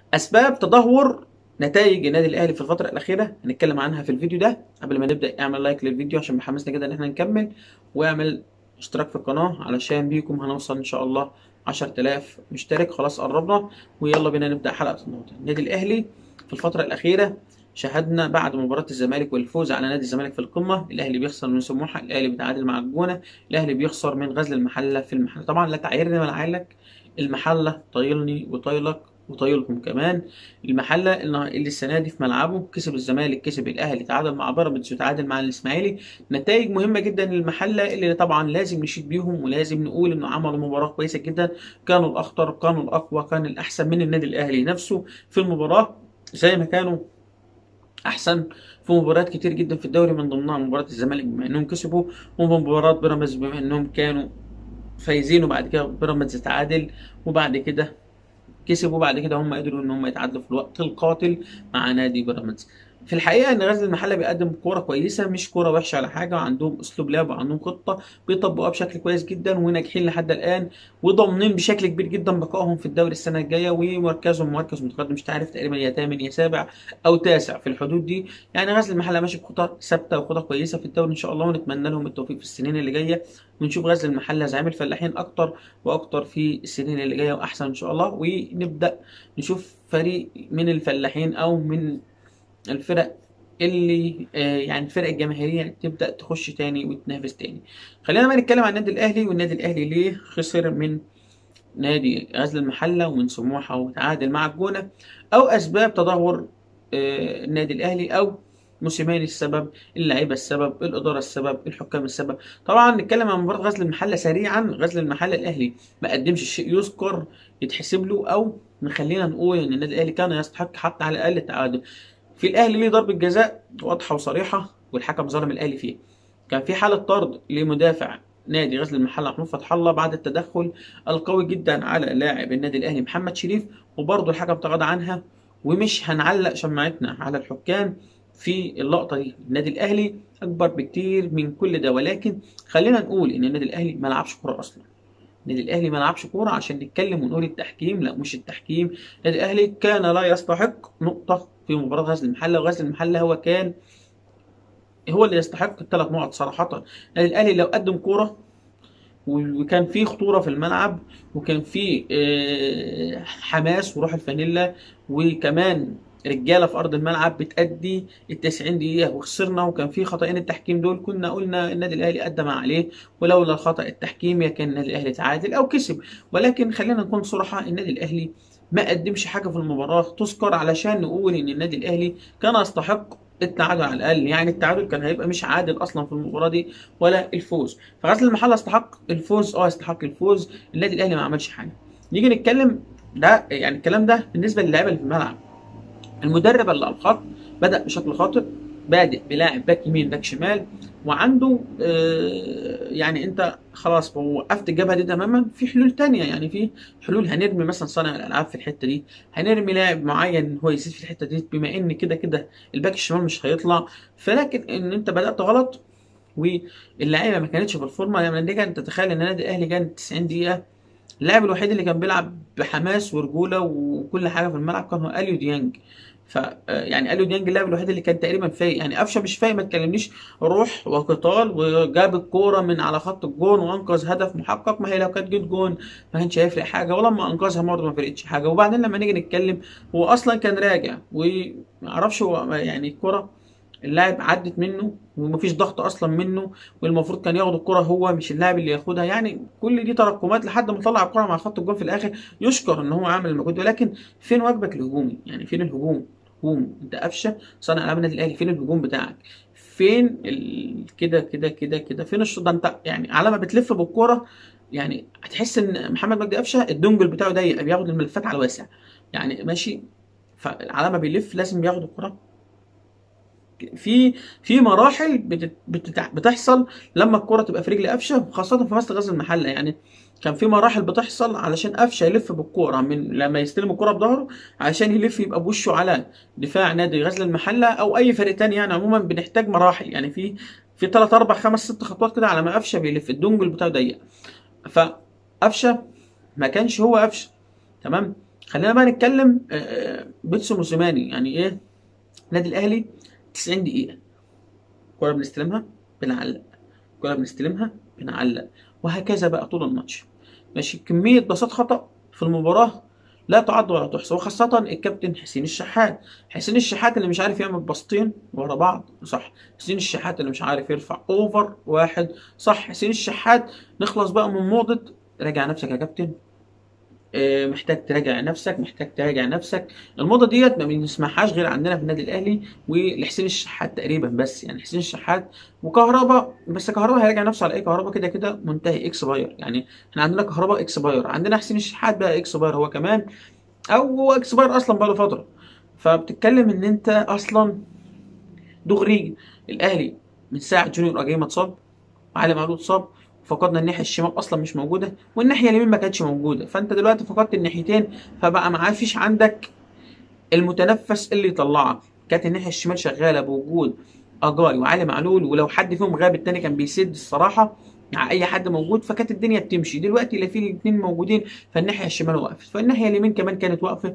اسباب تدهور نتائج النادي الاهلي في الفتره الاخيره هنتكلم عنها في الفيديو ده قبل ما نبدا اعمل لايك للفيديو عشان محمسنا كده ان احنا نكمل واعمل اشتراك في القناه علشان بيكم هنوصل ان شاء الله 10000 مشترك خلاص قربنا ويلا بينا نبدا حلقه النهارده النادي الاهلي في الفتره الاخيره شاهدنا بعد مباراة الزمالك والفوز على نادي الزمالك في القمة، الأهلي بيخسر من سموحة، الأهلي بيتعادل مع الجونة، الأهلي بيخسر من غزل المحلة في المحلة، طبعا لا تعايرني ولا عايلك، المحلة طايلني وطايلك وطايلكم كمان، المحلة اللي السنة دي في ملعبه كسب الزمالك كسب الأهلي تعادل مع بيراميدز وتعادل مع الإسماعيلي، نتائج مهمة جدا للمحلة اللي طبعا لازم نشيد بيهم ولازم نقول إنه عملوا مباراة كويسة جدا، كانوا الأخطر كانوا الأقوى كان الأحسن من النادي الأهلي نفسه في المباراة زي ما كانوا احسن في مباريات كتير جدا في الدوري من ضمنها مباراه الزمالك بما انهم كسبوا ومباراه بيراميدز بما انهم كانوا فايزين وبعد كده بيراميدز تعادل وبعد كده كسبوا وبعد كده هم قدروا ان هم يتعادلوا في الوقت القاتل مع نادي بيراميدز في الحقيقه ان غزل المحله بيقدم كوره كويسه مش كوره وحشه على حاجه وعندهم اسلوب لعب وعندهم خطه بيطبقوها بشكل كويس جدا وناجحين لحد الان وضامنين بشكل كبير جدا بقائهم في الدوري السنه الجايه ومركزهم مركز متقدم مش عارف تقريبا يا ثامن يا سابع او تاسع في الحدود دي يعني غزل المحله ماشي بخطى ثابته وخطى كويسه في الدوري ان شاء الله ونتمنى لهم التوفيق في السنين اللي جايه ونشوف غزل المحله زعيم الفلاحين اكتر واكتر في السنين اللي جايه واحسن ان شاء الله ونبدا نشوف فريق من الفلاحين او من الفرق اللي آه يعني الفرق الجماهيريه تبدا تخش تاني وتنافس تاني خلينا بقى نتكلم عن النادي الاهلي والنادي الاهلي ليه خسر من نادي غزل المحله ومن سموحه وتعادل مع الجونه او اسباب تدهور آه النادي الاهلي او موسيماني السبب اللعيبه السبب الاداره السبب الحكام السبب طبعا نتكلم عن مباراه غزل المحله سريعا غزل المحله الاهلي ما قدمش شيء يذكر يتحسب له او نخلينا نقول ان النادي الاهلي كان يستحق حتى على الاقل التعادل في الاهلي ليه ضربه جزاء واضحه وصريحه والحكم ظلم الاهلي فيه كان في حاله طرد لمدافع نادي غزل المحله محمود فتح الله بعد التدخل القوي جدا على لاعب النادي الاهلي محمد شريف وبرضه الحكم تغاضى عنها ومش هنعلق شماعتنا على الحكام في اللقطه دي النادي الاهلي اكبر بكتير من كل ده ولكن خلينا نقول ان النادي الاهلي ما لعبش كوره اصلا النادي الاهلي ما لعبش كوره عشان نتكلم ونقول التحكيم لا مش التحكيم النادي الاهلي كان لا يستحق نقطه في مباراه غزل المحله وغزل المحله هو كان هو اللي يستحق الثلاث نقط صراحه النادي الاهلي لو قدم كوره وكان في خطوره في الملعب وكان في حماس وروح الفانيلا وكمان رجاله في ارض الملعب بتأدي ال 90 دقيقه وخسرنا وكان في خطأين التحكيم دول كنا قلنا النادي الاهلي قدم ما عليه ولولا الخطأ التحكيمي كان النادي الاهلي تعادل او كسب ولكن خلينا نكون صراحه النادي الاهلي ما قدمش حاجه في المباراه تذكر علشان نقول ان النادي الاهلي كان يستحق التعادل على الاقل يعني التعادل كان هيبقى مش عادل اصلا في المباراه دي ولا الفوز فغزل المحله استحق الفوز اه استحق الفوز النادي الاهلي ما عملش حاجه نيجي نتكلم ده يعني الكلام ده بالنسبه للاعيبه اللي في الملعب المدرب اللي على الخط بدا بشكل خاطئ بادئ بلاعب باك يمين باك شمال وعنده آه يعني انت خلاص وقفت الجبهه دي تماما في حلول تانية يعني في حلول هنرمي مثلا صانع الالعاب في الحته دي هنرمي لاعب معين هو يزيد في الحته دي بما ان كده كده الباك الشمال مش هيطلع فلكن ان انت بدات غلط واللعيبه ما كانتش في الفورمه لما نيجي انت تتخيل ان النادي الاهلي كان 90 دقيقه اللاعب الوحيد اللي كان بيلعب بحماس ورجوله وكل حاجه في الملعب كان هو اليو ديانج ف يعني اليو ديانج اللاعب الوحيد اللي كان تقريبا فايق يعني قفشه مش فايق ما تكلمنيش روح وقتال وجاب الكوره من على خط الجون وانقذ هدف محقق ما هي لو كانت جت جون ما كانش هيفرق حاجه ولما انقذها برضه ما فرقتش حاجه وبعدين لما نيجي نتكلم هو اصلا كان راجع ومعرفش هو يعني الكوره اللاعب عدت منه ومفيش ضغط اصلا منه والمفروض كان ياخد الكره هو مش اللاعب اللي ياخدها يعني كل دي تراكمات لحد ما طلع الكره مع خط الجول في الاخر يشكر ان هو عامل المجهود ولكن فين واجبك الهجومي يعني فين الهجوم هجوم انت قفشه صانع العاب النادي الاهلي فين الهجوم بتاعك فين ال... كده كده كده كده فين الشوط ده انت يعني على ما بتلف بالكوره يعني هتحس ان محمد مجدي قفشه الدنجل بتاعه ضيق بياخد الملفات على الواسع يعني ماشي فعلى ما بيلف لازم بياخد الكره في في مراحل بتت بتت بتحصل لما الكره تبقى في رجل قفشه وخاصه في مسط غزل المحله يعني كان في مراحل بتحصل علشان قفشه يلف بالكوره من لما يستلم الكوره بظهره علشان يلف يبقى بوشه على دفاع نادي غزل المحله او اي فريق تاني يعني عموما بنحتاج مراحل يعني في في 3 4 5 6 خطوات كده على ما قفشه بيلف الدنجل بتاعه ضيق فقفشه ما كانش هو قفشه تمام خلينا بقى نتكلم آه، بيتسو موسيماني يعني ايه النادي الاهلي 90 دقيقه كوره بنستلمها بنعلق كوره بنستلمها بنعلق وهكذا بقى طول الماتش ماشي كميه بساط خطا في المباراه لا تعد ولا تحصى وخاصة الكابتن حسين الشحات حسين الشحات اللي مش عارف يعمل باصتين ورا بعض صح حسين الشحات اللي مش عارف يرفع اوفر واحد صح حسين الشحات نخلص بقى من موضة راجع نفسك يا كابتن آه، محتاج تراجع نفسك محتاج تراجع نفسك الموضه ديت ما بنسمعهاش غير عندنا في النادي الاهلي ولحسين الشحات تقريبا بس يعني حسين الشحات وكهربا بس كهربا هيراجع نفسه على ايه كهربا كده كده منتهي اكس باير يعني احنا عندنا كهربا اكس باير عندنا حسين الشحات بقى اكس باير هو كمان او هو اكس باير اصلا بقى له فتره فبتتكلم ان انت اصلا دغري الاهلي من ساعه جونيور اجاي ما اتصاب وعلي معلول اتصاب فقدنا الناحيه الشمال اصلا مش موجوده والناحيه اليمين ما كانتش موجوده فانت دلوقتي فقدت الناحيتين فبقى ما فيش عندك المتنفس اللي يطلعك كانت الناحيه الشمال شغاله بوجود اجاي وعلي معلول ولو حد فيهم غاب التاني كان بيسد الصراحه مع اي حد موجود فكانت الدنيا بتمشي دلوقتي لا في الاثنين موجودين فالناحيه الشمال وقفت فالناحيه اليمين كمان كانت واقفه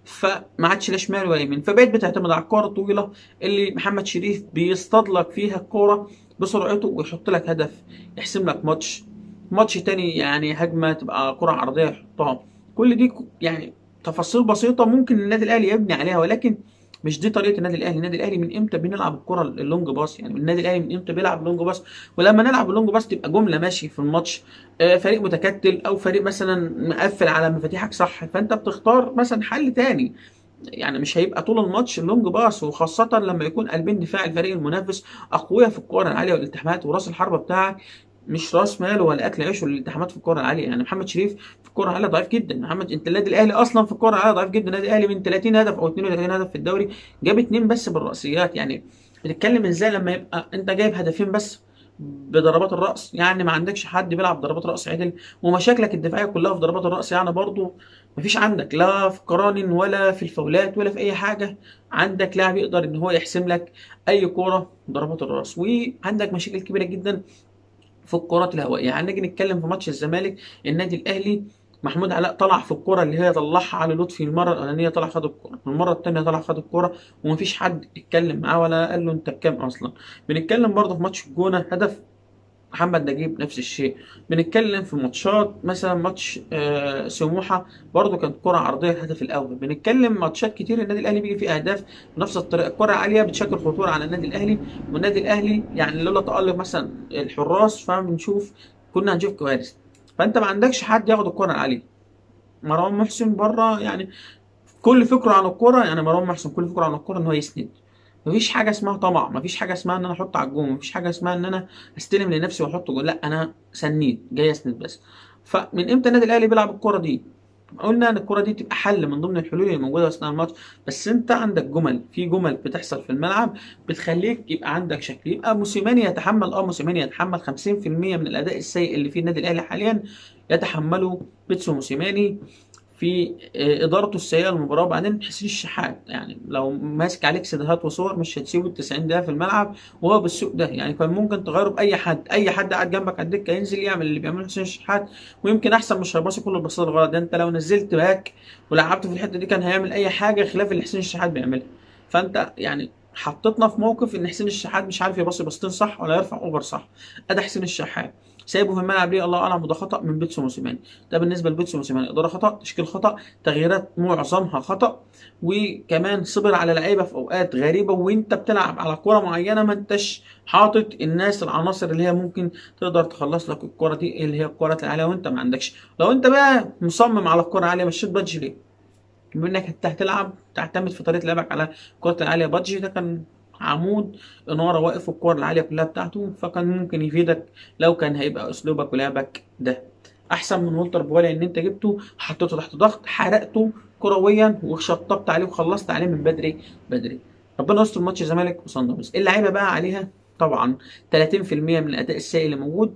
فما عادش لا شمال ولا يمين فبقيت بتعتمد على الكره الطويله اللي محمد شريف بيصطاد لك فيها الكوره بسرعته ويحط لك هدف يحسم لك ماتش ماتش تاني يعني هجمه تبقى كره عرضيه يحطها كل دي ك- يعني تفاصيل بسيطه ممكن النادي الاهلي يبني عليها ولكن مش دي طريقه النادي الاهلي النادي الاهلي من امتى بنلعب الكره اللونج باص يعني النادي الاهلي من امتى بيلعب لونج باص ولما نلعب اللونج باص تبقى جمله ماشي في الماتش آه، فريق متكتل او فريق مثلا مقفل على مفاتيحك صح فانت بتختار مثلا حل تاني يعني مش هيبقى طول الماتش اللونج باص وخاصة لما يكون قلبين دفاع الفريق المنافس أقوياء في الكورة العالية والالتحامات وراس الحربة بتاعك مش راس ماله ولا اكل عيشه الالتحامات في الكوره العاليه يعني محمد شريف في الكوره العاليه ضعيف جدا محمد انت النادي الاهلي اصلا في الكوره العاليه ضعيف جدا النادي الاهلي من 30 هدف او 32 هدف في الدوري جاب اتنين بس بالراسيات يعني بتتكلم ازاي لما يبقى انت جايب هدفين بس بضربات الراس يعني ما عندكش حد بيلعب ضربات راس عدل ومشاكلك الدفاعيه كلها في ضربات الراس يعني برضو مفيش عندك لا في قران ولا في الفاولات ولا في اي حاجه عندك لاعب يقدر ان هو يحسم لك اي كوره ضربات الراس وعندك مشاكل كبيره جدا في الكرات الهوائيه يعني نيجي نتكلم في ماتش الزمالك النادي الاهلي محمود علاء طلع في الكرة اللي هي طلعها علي لطفي المرة الأولانية طلع خد الكرة، المرة التانية طلع خد الكرة ومفيش حد اتكلم معاه ولا قال له أنت بكام أصلا. بنتكلم برضه في ماتش الجونة هدف محمد نجيب نفس الشيء بنتكلم في ماتشات مثلا ماتش آه سموحه برضه كانت كره عرضيه الهدف الاول بنتكلم ماتشات كتير النادي الاهلي بيجي فيه اهداف بنفس الطريقه الكره عاليه بتشكل خطوره على النادي الاهلي والنادي الاهلي يعني لولا تالق مثلا الحراس فبنشوف كنا هنشوف كوارث فانت ما عندكش حد ياخد الكره العاليه مروان محسن بره يعني كل فكره عن الكره يعني مروان محسن كل فكره عن الكره ان هو يسند مفيش حاجه اسمها طمع مفيش حاجه اسمها ان انا احط على الجون مفيش حاجه اسمها ان انا استلم لنفسي واحط جول لا انا سنيد جاي اسند بس فمن امتى النادي الاهلي بيلعب الكره دي قلنا ان الكره دي تبقى حل من ضمن الحلول اللي موجوده اثناء الماتش بس انت عندك جمل في جمل بتحصل في الملعب بتخليك يبقى عندك شكل يبقى موسيماني يتحمل اه موسيماني يتحمل 50% من الاداء السيء اللي فيه النادي الاهلي حاليا يتحمله بيتسو موسيماني في ادارته السيئه للمباراه وبعدين حسين الشحات يعني لو ماسك عليك سيدهات وصور مش هتسيبه ال 90 دقيقه في الملعب وهو بالسوق ده يعني كان ممكن تغيره باي حد اي حد قاعد جنبك على الدكه ينزل يعمل اللي بيعمله حسين الشحات ويمكن احسن مش هيباصي كل الباصات الغلط ده انت لو نزلت باك ولعبته في الحته دي كان هيعمل اي حاجه خلاف اللي حسين الشحات بيعملها فانت يعني حطيتنا في موقف ان حسين الشحات مش عارف يباصي باصتين صح ولا يرفع اوفر صح ادي حسين الشحات سايبه في الملعب ليه الله اعلم وده خطا من بيتسو موسيماني ده بالنسبه لبيتسو موسيماني اداره خطا تشكيل خطا تغييرات معظمها خطا وكمان صبر على لعيبه في اوقات غريبه وانت بتلعب على كوره معينه ما انتش حاطط الناس العناصر اللي هي ممكن تقدر تخلص لك الكوره دي اللي هي الكرات العاليه وانت ما عندكش لو انت بقى مصمم على الكوره العاليه مشيت بادجي ليه بما انك انت هتلعب تعتمد في طريقه لعبك على الكرات العاليه بادجي ده كان عمود اناره واقف الكور العاليه كلها بتاعته فكان ممكن يفيدك لو كان هيبقى اسلوبك ولعبك ده احسن من والتر بوالي ان انت جبته حطيته تحت ضغط حرقته كرويا وشطبت عليه وخلصت عليه من بدري بدري ربنا يستر ماتش الزمالك وصن داونز اللعيبه بقى عليها طبعا 30% من الاداء السيء اللي موجود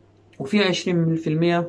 وفي 20%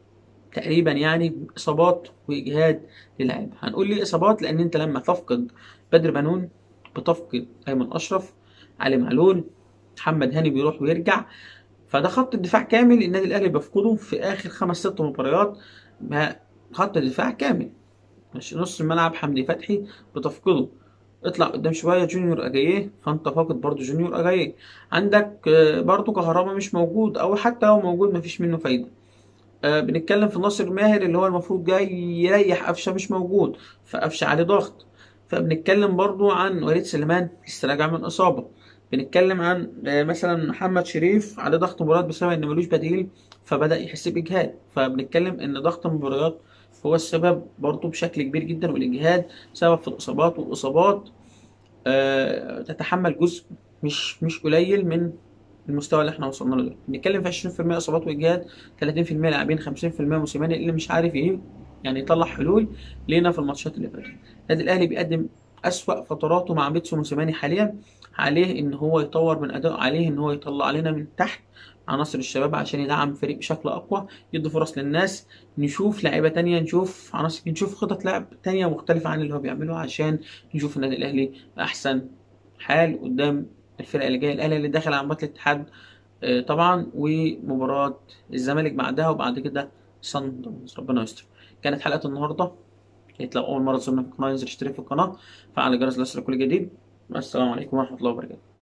تقريبا يعني اصابات واجهاد للاعيبه هنقول ليه اصابات لان انت لما تفقد بدر بنون بتفقد ايمن اشرف علي معلول محمد هاني بيروح ويرجع فده خط الدفاع كامل النادي الاهلي بيفقده في اخر خمس ست مباريات خط الدفاع كامل ماشي نص الملعب حمدي فتحي بتفقده اطلع قدام شويه جونيور اجاييه فانت فاقد برضو جونيور اجاييه عندك آه، برضو كهربا مش موجود او حتى لو موجود مفيش منه فايده آه، بنتكلم في ناصر ماهر اللي هو المفروض جاي يريح قفشه مش موجود فقفشه عليه ضغط فبنتكلم برضو عن وليد سليمان لسه راجع من اصابه بنتكلم عن آه، مثلا محمد شريف عليه ضغط مباريات بسبب ان ملوش بديل فبدا يحس باجهاد فبنتكلم ان ضغط المباريات هو السبب برضو بشكل كبير جدا والاجهاد سبب في الاصابات والاصابات آه، تتحمل جزء مش مش قليل من المستوى اللي احنا وصلنا له ده بنتكلم في 20% اصابات واجهاد 30% لاعبين 50% موسيماني اللي مش عارف ايه يعني يطلع حلول لينا في الماتشات اللي فاتت النادي الاهلي بيقدم اسوأ فتراته مع بيتسو موسيماني حاليا عليه ان هو يطور من اداء عليه ان هو يطلع علينا من تحت عناصر الشباب عشان يدعم الفريق بشكل اقوى يدي فرص للناس نشوف لعيبه تانية نشوف عناصر نشوف خطط لعب تانية مختلفه عن اللي هو بيعمله عشان نشوف النادي الاهلي احسن حال قدام الفرق اللي جايه الاهلي اللي داخل على مباراه الاتحاد آه، طبعا ومباراه الزمالك بعدها وبعد كده صن داونز ربنا يستر كانت حلقه النهارده لو اول مره تزورنا في القناه ينزل اشترك في القناه فعل الجرس ليصلك كل جديد السلام عليكم ورحمه الله وبركاته